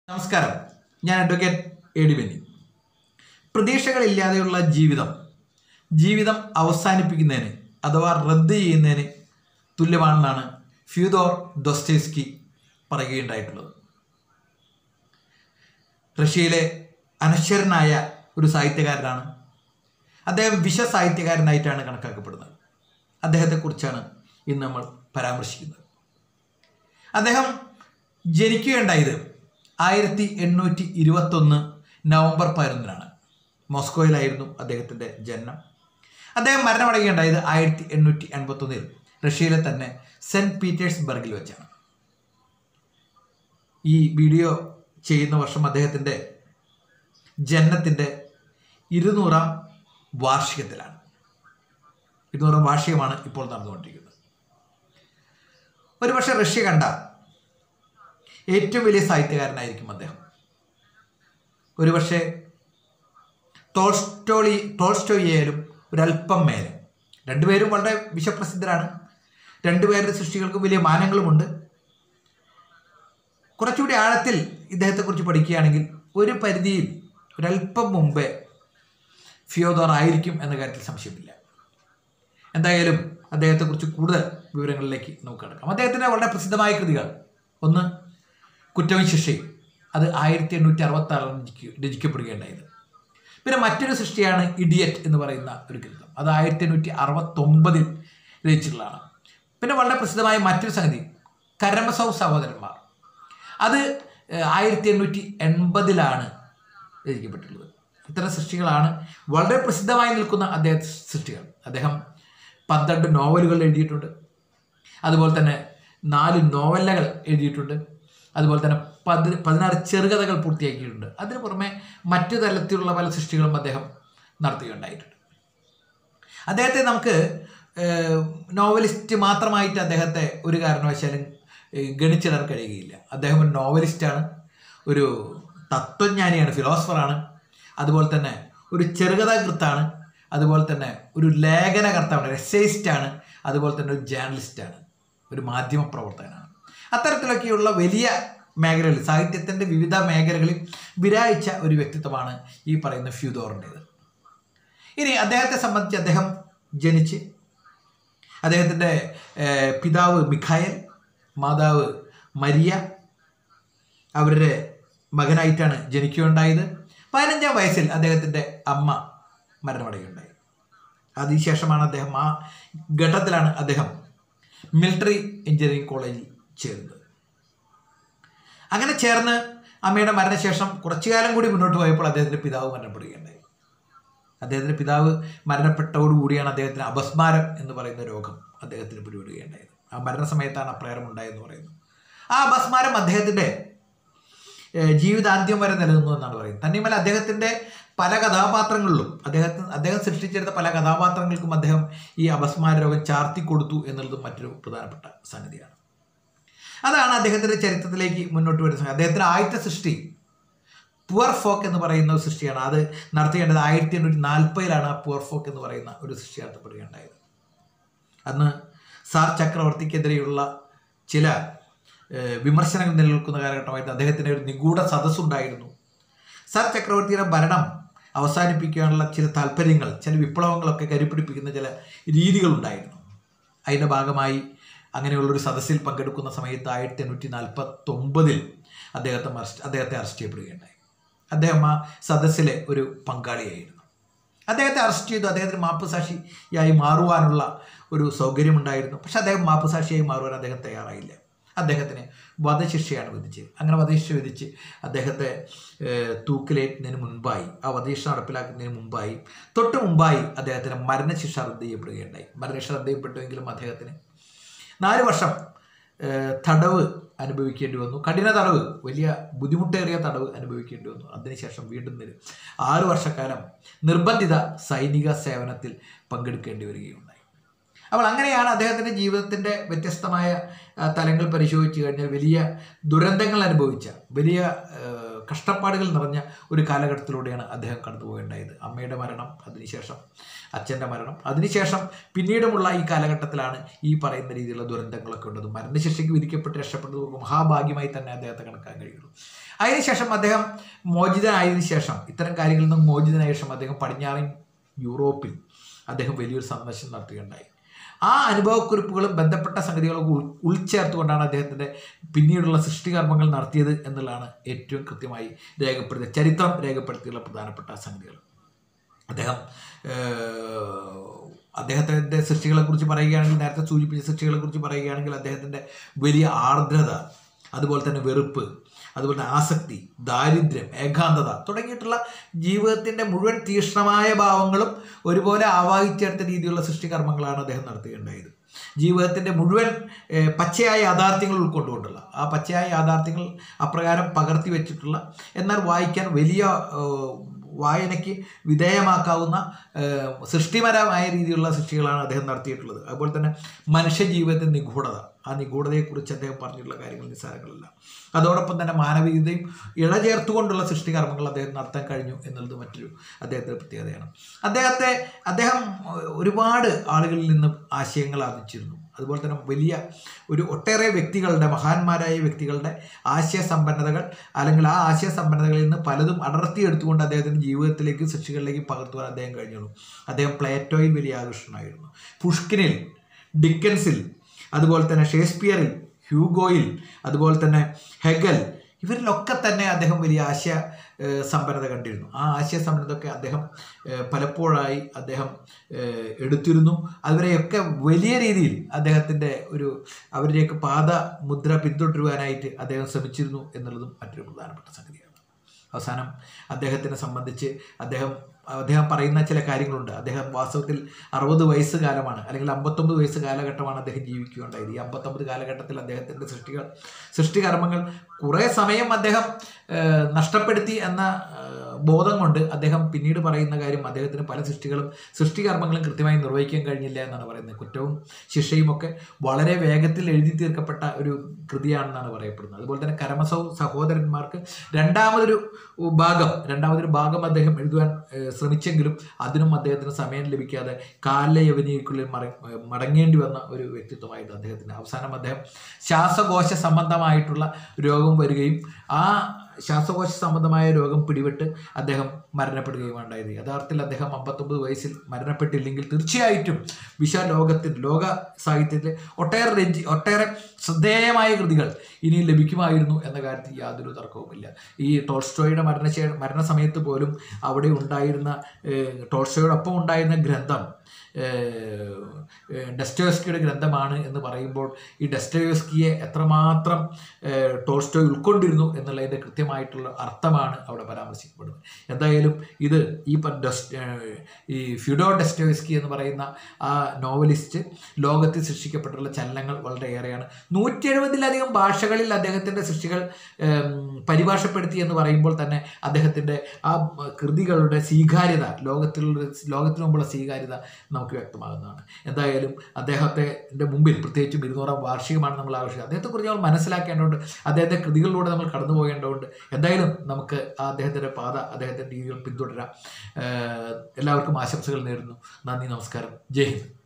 നമസ്കാരം ഞാൻ advocate A D Benny പ്രതീക്ഷകളില്ലാതെയുള്ള ജീവിതം ജീവിതം അവസാനിപ്പിക്കുന്നതിന് അഥവാ റദ്ദ് ചെയ്യുന്നതിന് തുല്യമാണെന്നാണ് ഫ്യൂദോർ ദൊസ്റ്റേസ്കി പറയുകയുണ്ടായിട്ടുള്ളത് റഷ്യയിലെ അനശ്വരനായ ഒരു സാഹിത്യകാരനാണ് അദ്ദേഹം വിശ്വസാഹിത്യകാരനായിട്ടാണ് കണക്കാക്കപ്പെടുന്നത് അദ്ദേഹത്തെക്കുറിച്ചാണ് ഇന്ന് നമ്മൾ പരാമർശിക്കുന്നത് അദ്ദേഹം ജനിക്കുകയുണ്ടായത് ആയിരത്തി എണ്ണൂറ്റി ഇരുപത്തൊന്ന് നവംബർ പതിനൊന്നിനാണ് മോസ്കോയിലായിരുന്നു അദ്ദേഹത്തിൻ്റെ ജനനം അദ്ദേഹം മരണമടയുകയുണ്ടായത് ആയിരത്തി എണ്ണൂറ്റി എൺപത്തൊന്നിൽ റഷ്യയിലെ തന്നെ സെൻറ്റ് പീറ്റേഴ്സ്ബർഗിൽ വെച്ചാണ് ഈ വീഡിയോ ചെയ്യുന്ന വർഷം അദ്ദേഹത്തിൻ്റെ ജനനത്തിൻ്റെ ഇരുന്നൂറാം വാർഷികത്തിലാണ് ഇരുന്നൂറാം വാർഷികമാണ് ഇപ്പോൾ നടന്നുകൊണ്ടിരിക്കുന്നത് ഒരുപക്ഷെ റഷ്യ കണ്ട ഏറ്റവും വലിയ സാഹിത്യകാരനായിരിക്കും അദ്ദേഹം ഒരുപക്ഷെ ടോൾസ്റ്റോളി ടോൾസ്റ്റോയിയായാലും ഒരല്പം മേലെ രണ്ടുപേരും വളരെ വിശ്വപ്രസിദ്ധരാണ് രണ്ടുപേരുടെ സൃഷ്ടികൾക്കും വലിയ മാനങ്ങളുമുണ്ട് കുറച്ചുകൂടി ആഴത്തിൽ ഇദ്ദേഹത്തെക്കുറിച്ച് പഠിക്കുകയാണെങ്കിൽ ഒരു പരിധിയിൽ ഒരല്പം മുമ്പേ ഫിയോദോർ ആയിരിക്കും എന്ന കാര്യത്തിൽ സംശയമില്ല എന്തായാലും അദ്ദേഹത്തെക്കുറിച്ച് കൂടുതൽ വിവരങ്ങളിലേക്ക് നമുക്ക് കിടക്കാം അദ്ദേഹത്തിൻ്റെ വളരെ പ്രസിദ്ധമായ കൃതികൾ ഒന്ന് കുറ്റവും ശിക്ഷയും അത് ആയിരത്തി എണ്ണൂറ്റി അറുപത്തി ആറിൽ രചിക്കപ്പെടുകയുണ്ടായത് പിന്നെ മറ്റൊരു സൃഷ്ടിയാണ് ഇഡിയറ്റ് എന്ന് പറയുന്ന ഒരു കൃതം അത് ആയിരത്തി എണ്ണൂറ്റി അറുപത്തൊമ്പതിൽ രചിച്ചിട്ടുള്ളതാണ് പിന്നെ വളരെ പ്രസിദ്ധമായ മറ്റൊരു സംഗതി കരമസൗ സഹോദരന്മാർ അത് ആയിരത്തി എണ്ണൂറ്റി എൺപതിലാണ് രചിക്കപ്പെട്ടിട്ടുള്ളത് ഇത്തരം സൃഷ്ടികളാണ് വളരെ പ്രസിദ്ധമായി നിൽക്കുന്ന അദ്ദേഹത്തെ സൃഷ്ടികൾ അദ്ദേഹം പന്ത്രണ്ട് നോവലുകൾ എഴുതിയിട്ടുണ്ട് അതുപോലെ തന്നെ നാല് നോവലകൾ എഴുതിയിട്ടുണ്ട് അതുപോലെ തന്നെ പതി പതിനാറ് ചെറുകഥകൾ പൂർത്തിയാക്കിയിട്ടുണ്ട് അതിന് പുറമെ മറ്റു തരത്തിലുള്ള പല സൃഷ്ടികളും അദ്ദേഹം നടത്തുകയുണ്ടായിട്ടുണ്ട് അദ്ദേഹത്തെ നമുക്ക് നോവലിസ്റ്റ് മാത്രമായിട്ട് അദ്ദേഹത്തെ ഒരു കാരണവശാലും ഗണിച്ചിടാൻ കഴിയുകയില്ല അദ്ദേഹം ഒരു നോവലിസ്റ്റാണ് ഒരു തത്വജ്ഞാനിയാണ് ഫിലോസഫറാണ് അതുപോലെ തന്നെ ഒരു ചെറുകഥാകൃത്താണ് അതുപോലെ തന്നെ ഒരു ലേഖനകർത്താവാണ് ഒരു എസ്സേയിസ്റ്റാണ് അതുപോലെ തന്നെ ഒരു ജേർണലിസ്റ്റാണ് ഒരു മാധ്യമ പ്രവർത്തകനാണ് അത്തരത്തിലൊക്കെയുള്ള വലിയ മേഖലകളിൽ സാഹിത്യത്തിൻ്റെ വിവിധ മേഖലകളിൽ വിരായിച്ച ഒരു വ്യക്തിത്വമാണ് ഈ പറയുന്ന ഫ്യൂദോറിൻ്റേത് ഇനി അദ്ദേഹത്തെ സംബന്ധിച്ച് അദ്ദേഹം ജനിച്ച് അദ്ദേഹത്തിൻ്റെ പിതാവ് മിഖായൽ മാതാവ് മരിയ അവരുടെ മകനായിട്ടാണ് ജനിക്കുകയുണ്ടായത് പതിനഞ്ചാം വയസ്സിൽ അദ്ദേഹത്തിൻ്റെ അമ്മ മരണമടയുണ്ടായി അതിനുശേഷമാണ് അദ്ദേഹം ആ ഘട്ടത്തിലാണ് അദ്ദേഹം മിലിറ്ററി എഞ്ചിനീയറിംഗ് കോളേജിൽ ചേരുന്നത് അങ്ങനെ ചേർന്ന് അമ്മയുടെ മരണശേഷം കുറച്ചു കാലം കൂടി മുന്നോട്ട് പോയപ്പോൾ അദ്ദേഹത്തിൻ്റെ പിതാവ് മരണപ്പെടുകയുണ്ടായി അദ്ദേഹത്തിൻ്റെ പിതാവ് മരണപ്പെട്ടതോടുകൂടിയാണ് അദ്ദേഹത്തിന് അപസ്മാരം എന്ന് പറയുന്ന രോഗം അദ്ദേഹത്തിന് പിടിപെടുകയുണ്ടായത് ആ മരണസമയത്താണ് അപ്രകാരം ഉണ്ടായെന്ന് പറയുന്നത് ആ അപസ്മാരം അദ്ദേഹത്തിൻ്റെ ജീവിതാന്ത്യം വരെ നിലനിന്നു എന്നാണ് പറയുന്നത് തന്നെയുമല്ല അദ്ദേഹത്തിൻ്റെ പല കഥാപാത്രങ്ങളിലും അദ്ദേഹത്തിന് അദ്ദേഹം സൃഷ്ടിച്ചെടുത്ത പല കഥാപാത്രങ്ങൾക്കും അദ്ദേഹം ഈ അപസ്മാര രോഗം ചാർത്തി കൊടുത്തു എന്നുള്ളതും മറ്റൊരു പ്രധാനപ്പെട്ട സംഗതിയാണ് അതാണ് അദ്ദേഹത്തിൻ്റെ ചരിത്രത്തിലേക്ക് മുന്നോട്ട് വരുന്നത് അദ്ദേഹത്തിൻ്റെ ആദ്യത്തെ സൃഷ്ടി പുവർ ഫോക്ക് എന്ന് പറയുന്ന ഒരു സൃഷ്ടിയാണ് അത് നടത്തിയേണ്ടത് ആയിരത്തി എണ്ണൂറ്റി നാൽപ്പതിലാണ് ആ പുവർ ഫോക്ക് എന്ന് പറയുന്ന ഒരു സൃഷ്ടി നടത്തപ്പെടുകയുണ്ടായത് അന്ന് സാർ ചക്രവർത്തിക്കെതിരെയുള്ള ചില വിമർശനങ്ങൾ നിലനിൽക്കുന്ന കാലഘട്ടമായിട്ട് അദ്ദേഹത്തിന് ഒരു നിഗൂഢ സദസ്സുണ്ടായിരുന്നു സാർ ചക്രവർത്തിയുടെ ഭരണം അവസാനിപ്പിക്കാനുള്ള ചില താല്പര്യങ്ങൾ ചില വിപ്ലവങ്ങളൊക്കെ കരുപിടിപ്പിക്കുന്ന ചില രീതികളുണ്ടായിരുന്നു അതിൻ്റെ ഭാഗമായി അങ്ങനെയുള്ളൊരു സദസ്സിൽ പങ്കെടുക്കുന്ന സമയത്ത് ആയിരത്തി എണ്ണൂറ്റി നാൽപ്പത്തൊമ്പതിൽ അദ്ദേഹത്തെ അറസ്റ്റ് അദ്ദേഹത്തെ അറസ്റ്റ് ചെയ്യപ്പെടുകയുണ്ടായി അദ്ദേഹം ആ സദസ്സിലെ ഒരു പങ്കാളിയായിരുന്നു അദ്ദേഹത്തെ അറസ്റ്റ് ചെയ്തു അദ്ദേഹത്തിന് മാപ്പുസാക്ഷിയായി മാറുവാനുള്ള ഒരു സൗകര്യമുണ്ടായിരുന്നു പക്ഷെ അദ്ദേഹം മാപ്പുസാക്ഷിയായി മാറുവാൻ അദ്ദേഹം തയ്യാറായില്ല അദ്ദേഹത്തിന് വധശിക്ഷയാണ് വിധിച്ചത് അങ്ങനെ വധശിക്ഷ വിധിച്ച് അദ്ദേഹത്തെ തൂക്കിലേറ്റുന്നതിന് മുൻപായി ആ വധശിക്ഷ നടപ്പിലാക്കുന്നതിന് മുമ്പായി തൊട്ട് മുമ്പായി അദ്ദേഹത്തിന് മരണശിക്ഷ റദ്ദ് ചെയ്യപ്പെടുകയുണ്ടായി മരണശിക്ഷ റദ്ദ് ചെയ്യപ്പെട്ടുവെങ്കിലും അദ്ദേഹത്തിന് നാല് വർഷം തടവ് അനുഭവിക്കേണ്ടി വന്നു കഠിന തടവ് വലിയ ബുദ്ധിമുട്ടേറിയ തടവ് അനുഭവിക്കേണ്ടി വന്നു അതിനുശേഷം വീണ്ടും നിരും ആറു വർഷക്കാലം നിർബന്ധിത സൈനിക സേവനത്തിൽ പങ്കെടുക്കേണ്ടി വരികയുണ്ടായി അപ്പോൾ അങ്ങനെയാണ് അദ്ദേഹത്തിൻ്റെ ജീവിതത്തിൻ്റെ വ്യത്യസ്തമായ തലങ്ങൾ പരിശോധിച്ച് കഴിഞ്ഞാൽ വലിയ ദുരന്തങ്ങൾ അനുഭവിച്ച വലിയ കഷ്ടപ്പാടുകൾ നിറഞ്ഞ ഒരു കാലഘട്ടത്തിലൂടെയാണ് അദ്ദേഹം കടന്നുപോകേണ്ടായത് അമ്മയുടെ മരണം അതിനുശേഷം അച്ഛൻ്റെ മരണം അതിനുശേഷം പിന്നീടുമുള്ള ഈ കാലഘട്ടത്തിലാണ് ഈ പറയുന്ന രീതിയിലുള്ള ദുരന്തങ്ങളൊക്കെ ഉള്ളത് മരണശിക്ഷയ്ക്ക് വിധിക്കപ്പെട്ട് രക്ഷപ്പെട്ടത് മഹാഭാഗ്യമായി തന്നെ അദ്ദേഹത്തെ കണക്കാൻ കഴിയുള്ളൂ അതിനുശേഷം അദ്ദേഹം മോചിതനായതിനു ശേഷം ഇത്തരം കാര്യങ്ങളിൽ നിന്നും മോചിതനായ ശേഷം അദ്ദേഹം പടിഞ്ഞാറൻ യൂറോപ്പിൽ അദ്ദേഹം വലിയൊരു സന്ദർശനം നടത്തുകയുണ്ടായി ആ അനുഭവക്കുറിപ്പുകളും ബന്ധപ്പെട്ട സംഗതികളും ഉൾ ഉൾച്ചേർത്തുകൊണ്ടാണ് അദ്ദേഹത്തിൻ്റെ പിന്നീടുള്ള സൃഷ്ടികർമ്മങ്ങൾ നടത്തിയത് എന്നുള്ളതാണ് ഏറ്റവും കൃത്യമായി രേഖപ്പെടുത്തിയ ചരിത്രം രേഖപ്പെടുത്തിയുള്ള പ്രധാനപ്പെട്ട സംഗതികൾ അദ്ദേഹം ഏഹ്, അദ്ദേഹത്തിൻ്റെ സൃഷ്ടികളെക്കുറിച്ച് പറയുകയാണെങ്കിൽ നേരത്തെ സൂചിപ്പിച്ച സൃഷ്ടികളെക്കുറിച്ച് പറയുകയാണെങ്കിൽ അദ്ദേഹത്തിൻ്റെ വലിയ ആർദ്രത അതുപോലെ തന്നെ വെറുപ്പ് അതുപോലെ തന്നെ ആസക്തി ദാരിദ്ര്യം ഏകാന്തത തുടങ്ങിയിട്ടുള്ള ജീവിതത്തിൻ്റെ മുഴുവൻ തീക്ഷ്ണമായ ഭാവങ്ങളും ഒരുപോലെ ആവാഹിച്ചെടുത്ത രീതിയിലുള്ള സൃഷ്ടികർമ്മങ്ങളാണ് അദ്ദേഹം നടത്തുകയുണ്ടായത് ജീവിതത്തിൻ്റെ മുഴുവൻ ഏഹ്, പച്ചയായ യാഥാർത്ഥ്യങ്ങൾ ഉൾക്കൊണ്ടുകൊണ്ടുള്ള ആ പച്ചയായ യാഥാർത്ഥ്യങ്ങൾ അപ്രകാരം പകർത്തി വെച്ചിട്ടുള്ള എന്നാൽ വായിക്കാൻ വലിയ ഏഹ്, വായനയ്ക്ക് വിധേയമാക്കാവുന്ന ഏഹ്, സൃഷ്ടിപരമായ രീതിയിലുള്ള സൃഷ്ടികളാണ് അദ്ദേഹം നടത്തിയിട്ടുള്ളത് അതുപോലെ തന്നെ മനുഷ്യ ജീവിതത്തിൻ്റെ നിഗൂഢത ആ നിഗൂഢതയെക്കുറിച്ച് അദ്ദേഹം പറഞ്ഞിട്ടുള്ള കാര്യങ്ങൾ നിസ്സാരങ്ങളല്ല അതോടൊപ്പം തന്നെ മാനവികതയും ഇഴചേർത്തുകൊണ്ടുള്ള സൃഷ്ടികർമ്മങ്ങൾ അദ്ദേഹം നടത്താൻ കഴിഞ്ഞു എന്നുള്ളത് മറ്റൊരു അദ്ദേഹത്തിൻ്റെ പ്രത്യേകതയാണ് അദ്ദേഹത്തെ അദ്ദേഹം ഏഹ്, ഒരുപാട് ആളുകളിൽ നിന്ന് ആശയങ്ങൾ ആർജിച്ചിരുന്നു അതുപോലെ തന്നെ വലിയ ഒരു ഒട്ടേറെ വ്യക്തികളുടെ മഹാന്മാരായ വ്യക്തികളുടെ ആശയസമ്പന്നതകൾ അല്ലെങ്കിൽ ആ ആശയസമ്പന്നതകളിൽ നിന്ന് പലതും അടർത്തിയെടുത്തുകൊണ്ട് അദ്ദേഹത്തിൻ്റെ ജീവിതത്തിലേക്ക് സൃഷ്ടികളിലേക്ക് പകർത്തുവാൻ അദ്ദേഹം കഴിഞ്ഞുള്ളൂ അദ്ദേഹം പ്ലേറ്റോയിൽ വലിയ ആകർഷണമായിരുന്നു പുഷ്കിനിൽ ഡിക്കൻസിൽ അതുപോലെ തന്നെ ഷേക്സ്പിയറിൽ ഹ്യൂഗോയിൽ അതുപോലെ തന്നെ ഹെഗൽ ഇവരിലൊക്കെ തന്നെ അദ്ദേഹം വലിയ ആശയ ഏഹ്, സമ്പന്നത കണ്ടിരുന്നു ആ ആശയ സമ്പന്നതയൊക്കെ അദ്ദേഹം ഏഹ്, പലപ്പോഴായി അദ്ദേഹം ഏഹ്, എടുത്തിരുന്നു അവരെയൊക്കെ വലിയ രീതിയിൽ അദ്ദേഹത്തിൻ്റെ ഒരു അവരിലേക്ക് പാത മുദ്ര പിന്തുടരുവാനായിട്ട് അദ്ദേഹം ശ്രമിച്ചിരുന്നു എന്നുള്ളതും മറ്റൊരു പ്രധാനപ്പെട്ട സംഗതിയാണ് അവസാനം അദ്ദേഹത്തിനെ സംബന്ധിച്ച് അദ്ദേഹം അദ്ദേഹം പറയുന്ന ചില കാര്യങ്ങളുണ്ട് അദ്ദേഹം വാസ്തവത്തിൽ അറുപത് വയസ്സ് കാലമാണ് അല്ലെങ്കിൽ അമ്പത്തൊമ്പത് വയസ്സ് കാലഘട്ടമാണ് അദ്ദേഹം ജീവിക്കുകയുണ്ടായത് ഈ അമ്പത്തൊമ്പത് കാലഘട്ടത്തിൽ അദ്ദേഹത്തിൻ്റെ സൃഷ്ടികൾ സൃഷ്ടികർമ്മങ്ങൾ കുറേ സമയം അദ്ദേഹം ഏഹ്, നഷ്ടപ്പെടുത്തി എന്ന ഏഹ്, ബോധം കൊണ്ട് അദ്ദേഹം പിന്നീട് പറയുന്ന കാര്യം അദ്ദേഹത്തിന് പല സൃഷ്ടികളും സൃഷ്ടികർമ്മങ്ങളും കൃത്യമായി നിർവഹിക്കാൻ കഴിഞ്ഞില്ല എന്നാണ് പറയുന്നത് കുറ്റവും ശിക്ഷയും ഒക്കെ വളരെ വേഗത്തിൽ എഴുതി തീർക്കപ്പെട്ട ഒരു കൃതിയാണെന്നാണ് പറയപ്പെടുന്നത് അതുപോലെ തന്നെ കരമസവും സഹോദരന്മാർക്ക് രണ്ടാമതൊരു ഭാഗം രണ്ടാമതൊരു ഭാഗം അദ്ദേഹം എഴുതുവാൻ ഏഹ്, ശ്രമിച്ചെങ്കിലും അതിനും അദ്ദേഹത്തിന് സമയം ലഭിക്കാതെ കാല യവനിക്കുള്ളിൽ മറ ഏഹ്, മടങ്ങേണ്ടി വന്ന ഒരു വ്യക്തിത്വമായിരുന്നു അദ്ദേഹത്തിന് അവസാനം അദ്ദേഹം ശ്വാസകോശ സംബന്ധമായിട്ടുള്ള രോഗം വരികയും ആ ശ്വാസകോശ സംബന്ധമായ രോഗം പിടിപെട്ട് അദ്ദേഹം മരണപ്പെടുകയുമാണ് ഉണ്ടായത് യഥാർത്ഥത്തിൽ അദ്ദേഹം അമ്പത്തൊമ്പത് വയസ്സിൽ മരണപ്പെട്ടില്ലെങ്കിൽ തീർച്ചയായിട്ടും വിശാൽ ലോകത്തിൽ ലോക സാഹിത്യത്തിൽ ഒട്ടേറെ രചി ഒട്ടേറെ ശ്രദ്ധേയമായ കൃതികൾ ഇനി ലഭിക്കുമായിരുന്നു എന്ന കാര്യത്തിൽ യാതൊരു തർക്കവുമില്ല ഈ ടോൾസ്റ്റോയുടെ മരണശേ മരണസമയത്ത് പോലും അവിടെ ഉണ്ടായിരുന്ന ഏഹ്, ടോൾസ്റ്റോയോടൊപ്പം ഉണ്ടായിരുന്ന ഗ്രന്ഥം ഡെസ്റ്റോസ്കിയുടെ ഗ്രന്ഥമാണ് എന്ന് പറയുമ്പോൾ ഈ ഡെസ്റ്റോസ്കിയെ എത്രമാത്രം ഏഹ്, ടോൾസ്റ്റോയ് ഉൾക്കൊണ്ടിരുന്നു എന്നുള്ളതിൻ്റെ കൃത്യമായിട്ടുള്ള അർത്ഥമാണ് അവിടെ പരാമർശിക്കപ്പെടുന്നത് എന്തായാലും ഇത് ഈ പ- ഡെസ് ഏഹ്, ഈ ഫ്യുഡോ ഡെസ്റ്റോസ്കി എന്ന് പറയുന്ന ആ നോവലിസ്റ്റ് ലോകത്തിൽ സൃഷ്ടിക്കപ്പെട്ടുള്ള ചലനങ്ങൾ വളരെയേറെയാണ് നൂറ്റി എഴുപതിലധികം ഭാഷകളിൽ അദ്ദേഹത്തിൻ്റെ സൃഷ്ടികൾ ഏം, പരിഭാഷപ്പെടുത്തി എന്ന് പറയുമ്പോൾ തന്നെ അദ്ദേഹത്തിൻ്റെ ആ ഉം, കൃതികളുടെ സ്വീകാര്യത ലോകത്തിലുള്ള ലോകത്തിന് മുമ്പുള്ള സ്വീകാര്യത നമുക്ക് വ്യക്തമാകുന്നതാണ് എന്തായാലും അദ്ദേഹത്തിൻ്റെ മുമ്പിൽ പ്രത്യേകിച്ചും ഇരുന്നൂറാം വാർഷികമാണ് നമ്മൾ ആവശ്യം അദ്ദേഹത്തെക്കുറിച്ച് നമ്മൾ മനസ്സിലാക്കേണ്ടതുണ്ട് അദ്ദേഹത്തെ കൃതികളിലൂടെ നമ്മൾ കടന്നു പോകേണ്ടതുണ്ട് എന്തായാലും നമുക്ക് ആ അദ്ദേഹത്തിൻ്റെ പാത അദ്ദേഹത്തിൻ്റെ രീതികൾ പിന്തുടരാം ഏഹ് എല്ലാവർക്കും ആശംസകൾ നേരുന്നു നന്ദി നമസ്കാരം ജയ് ഹിന്ദ്